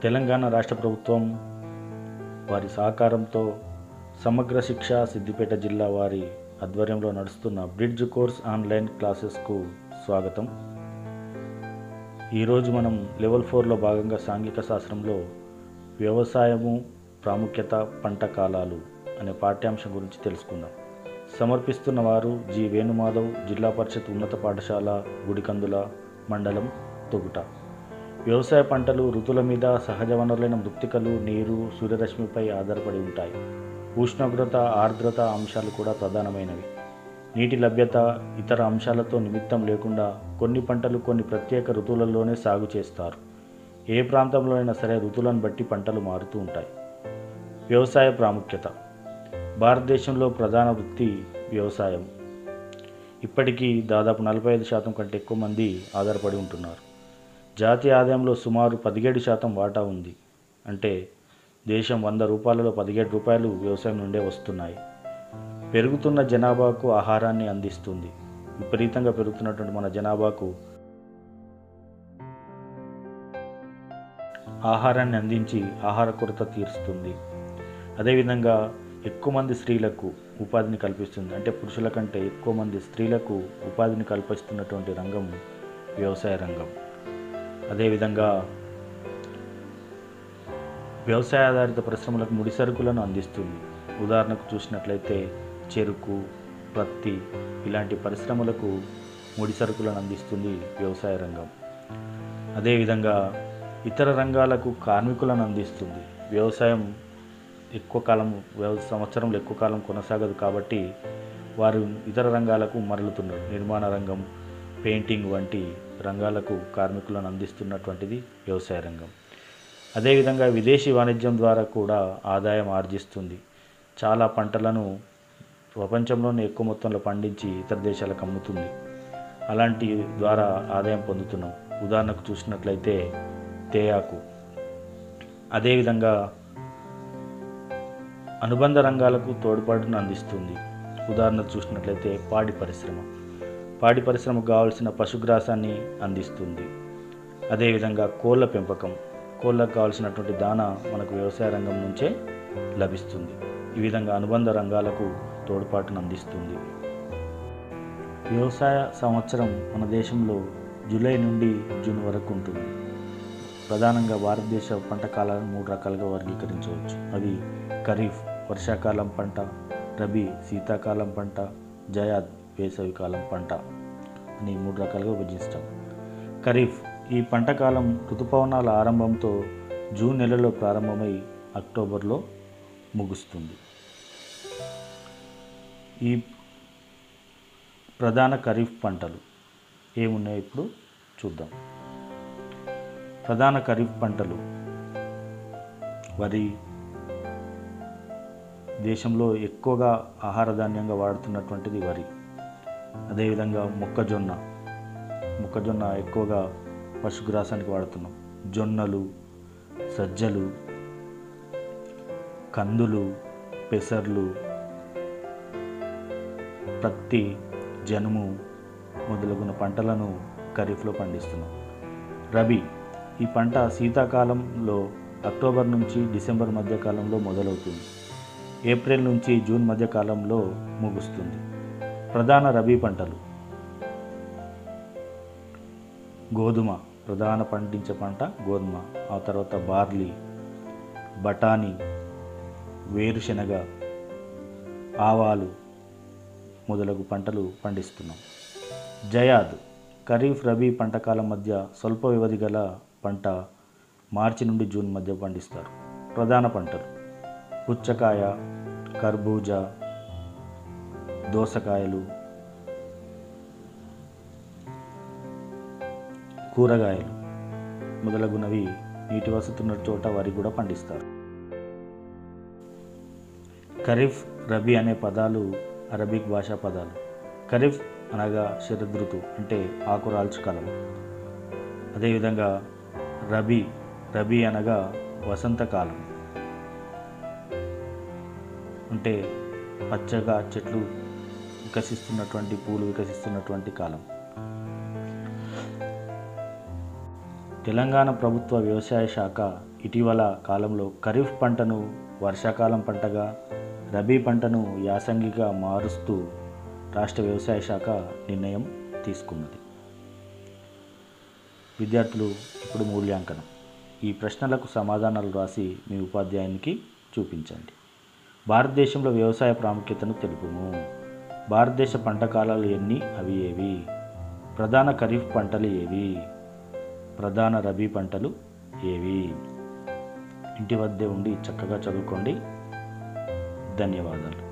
తెలంగాణ రాష్ట్ర ప్రభుత్వం వారి సహకారంతో సమగ్ర శిక్ష సిద్దిపేట జిల్లా వారి ఆధ్వర్యంలో నడుస్తున్న బ్రిడ్జ్ కోర్స్ ఆన్లైన్ క్లాసెస్కు స్వాగతం ఈరోజు మనం లెవెల్ ఫోర్లో భాగంగా సాంఘిక శాస్త్రంలో వ్యవసాయము ప్రాముఖ్యత పంట కాలాలు అనే పాఠ్యాంశం గురించి తెలుసుకుందాం సమర్పిస్తున్న వారు జి వేణుమాధవ్ జిల్లా పరిషత్ ఉన్నత పాఠశాల గుడికందుల మండలం తొగుట వ్యవసాయ పంటలు ఋతుల మీద సహజ వనరులైన మృత్తికలు నీరు సూర్యరశ్మిపై ఆధారపడి ఉంటాయి ఉష్ణోగ్రత ఆర్ద్రత అంశాలు కూడా ప్రధానమైనవి నీటి లభ్యత ఇతర అంశాలతో నిమిత్తం లేకుండా కొన్ని పంటలు కొన్ని ప్రత్యేక ఋతువులలోనే సాగు చేస్తారు ఏ ప్రాంతంలో అయినా సరే ఋతువులను బట్టి పంటలు మారుతూ ఉంటాయి వ్యవసాయ ప్రాముఖ్యత భారతదేశంలో ప్రధాన వృత్తి వ్యవసాయం ఇప్పటికీ దాదాపు నలభై ఐదు శాతం కంటే ఎక్కువ మంది ఆధారపడి ఉంటున్నారు జాతీయ ఆదాయంలో సుమారు పదిహేడు శాతం వాటా ఉంది అంటే దేశం వంద రూపాయలలో పదిహేడు రూపాయలు వ్యవసాయం నుండే వస్తున్నాయి పెరుగుతున్న జనాభాకు ఆహారాన్ని అందిస్తుంది విపరీతంగా పెరుగుతున్నటువంటి మన జనాభాకు ఆహారాన్ని అందించి ఆహార కొరత తీరుస్తుంది అదేవిధంగా ఎక్కువ మంది స్త్రీలకు ఉపాధిని కల్పిస్తుంది అంటే పురుషుల కంటే ఎక్కువ మంది స్త్రీలకు ఉపాధిని కల్పిస్తున్నటువంటి రంగం వ్యవసాయ రంగం అదేవిధంగా వ్యవసాయ ఆధారిత పరిశ్రమలకు ముడి సరుకులను అందిస్తుంది ఉదాహరణకు చూసినట్లయితే చెరుకు పత్తి ఇలాంటి పరిశ్రమలకు ముడి సరుకులను అందిస్తుంది వ్యవసాయ రంగం అదేవిధంగా ఇతర రంగాలకు కార్మికులను అందిస్తుంది వ్యవసాయం ఎక్కువ కాలం వ్యవ సంవత్సరంలో ఎక్కువ కాలం కొనసాగదు కాబట్టి వారు ఇతర రంగాలకు మరలుతున్నారు నిర్మాణ రంగం పెయింటింగ్ వంటి రంగాలకు కార్మికులను అందిస్తున్నటువంటిది వ్యవసాయ రంగం అదేవిధంగా విదేశీ వాణిజ్యం ద్వారా కూడా ఆదాయం ఆర్జిస్తుంది చాలా పంటలను ప్రపంచంలోనే ఎక్కువ మొత్తంలో పండించి ఇతర దేశాలకు అమ్ముతుంది అలాంటి ద్వారా ఆదాయం పొందుతున్నాం ఉదాహరణకు చూసినట్లయితే తేయాకు అదేవిధంగా అనుబంధ రంగాలకు తోడ్పాటును అందిస్తుంది ఉదాహరణకు చూసినట్లయితే పాడి పరిశ్రమ పాడి పరిశ్రమకు కావాల్సిన పశుగ్రాసాన్ని అందిస్తుంది అదేవిధంగా కోళ్ళ పెంపకం కోళ్ళకు కావాల్సినటువంటి దానా మనకు వ్యవసాయ రంగం నుంచే లభిస్తుంది ఈ విధంగా అనుబంధ రంగాలకు తోడ్పాటును అందిస్తుంది వ్యవసాయ సంవత్సరం మన దేశంలో జూలై నుండి జూన్ వరకు ఉంటుంది ప్రధానంగా భారతదేశ పంట కాలాలను మూడు రకాలుగా వర్గీకరించవచ్చు అవి ఖరీఫ్ వర్షాకాలం పంట రబీ శీతాకాలం పంట జయాద్ వేసవికాలం పంట అని మూడు రకాలుగా విభజిస్తాం ఖరీఫ్ ఈ పంట కాలం ఋతుపవనాల ఆరంభంతో జూన్ నెలలో ప్రారంభమై అక్టోబర్లో ముగుస్తుంది ఈ ప్రధాన ఖరీఫ్ పంటలు ఏమున్నాయో ఇప్పుడు చూద్దాం ప్రధాన ఖరీఫ్ పంటలు వరి దేశంలో ఎక్కువగా ఆహార ధాన్యంగా వాడుతున్నటువంటిది వరి అదేవిధంగా మొక్కజొన్న మొక్కజొన్న ఎక్కువగా పశుగ్రాసానికి వాడుతున్నాం జొన్నలు సజ్జలు కందులు పెసర్లు పత్తి జనుము మొదలగున పంటలను ఖరీఫ్లో పండిస్తున్నాం రబీ ఈ పంట శీతాకాలంలో అక్టోబర్ నుంచి డిసెంబర్ మధ్య కాలంలో మొదలవుతుంది ఏప్రిల్ నుంచి జూన్ మధ్య కాలంలో ముగుస్తుంది ప్రధాన రబీ పంటలు గోధుమ ప్రధాన పండించే పంట గోధుమ ఆ తర్వాత బార్లీ బఠానీ వేరుశనగ ఆవాలు మొదలగు పంటలు పండిస్తున్నాం జయాద్ ఖరీఫ్ రబీ పంట కాలం మధ్య స్వల్ప వ్యవధి గల పంట మార్చి నుండి జూన్ మధ్య పండిస్తారు ప్రధాన పంటలు పుచ్చకాయ కర్బూజా దోసకాయలు కూరగాయలు మొదలగునవి నీటి వసతి ఉన్న చోట వరి కూడా పండిస్తారు ఖరీఫ్ రబీ అనే పదాలు అరబిక్ భాషా పదాలు ఖరీఫ్ అనగా శరదృతు అంటే ఆకురాల్చు కాలం అదేవిధంగా రబీ రబీ అనగా వసంతకాలం అంటే పచ్చగా చెట్లు వికసిస్తున్నటువంటి పూలు వికసిస్తున్నటువంటి కాలం తెలంగాణ ప్రభుత్వ వ్యవసాయ శాఖ ఇటీవల కాలంలో ఖరీఫ్ పంటను వర్షాకాలం పంటగా రబీ పంటను యాసంగిగా మారుస్తూ రాష్ట్ర వ్యవసాయ శాఖ నిర్ణయం తీసుకున్నది విద్యార్థులు ఇప్పుడు మూల్యాంకనం ఈ ప్రశ్నలకు సమాధానాలు రాసి మీ ఉపాధ్యాయునికి చూపించండి భారతదేశంలో వ్యవసాయ ప్రాముఖ్యతను తెలుపుము భారతదేశ పంట కాలాలు ఎన్ని అవి ఏవి ప్రధాన ఖరీఫ్ పంటలు ఏవి ప్రధాన రబీ పంటలు ఏవి ఇంటి వద్దే ఉండి చక్కగా చదువుకోండి ధన్యవాదాలు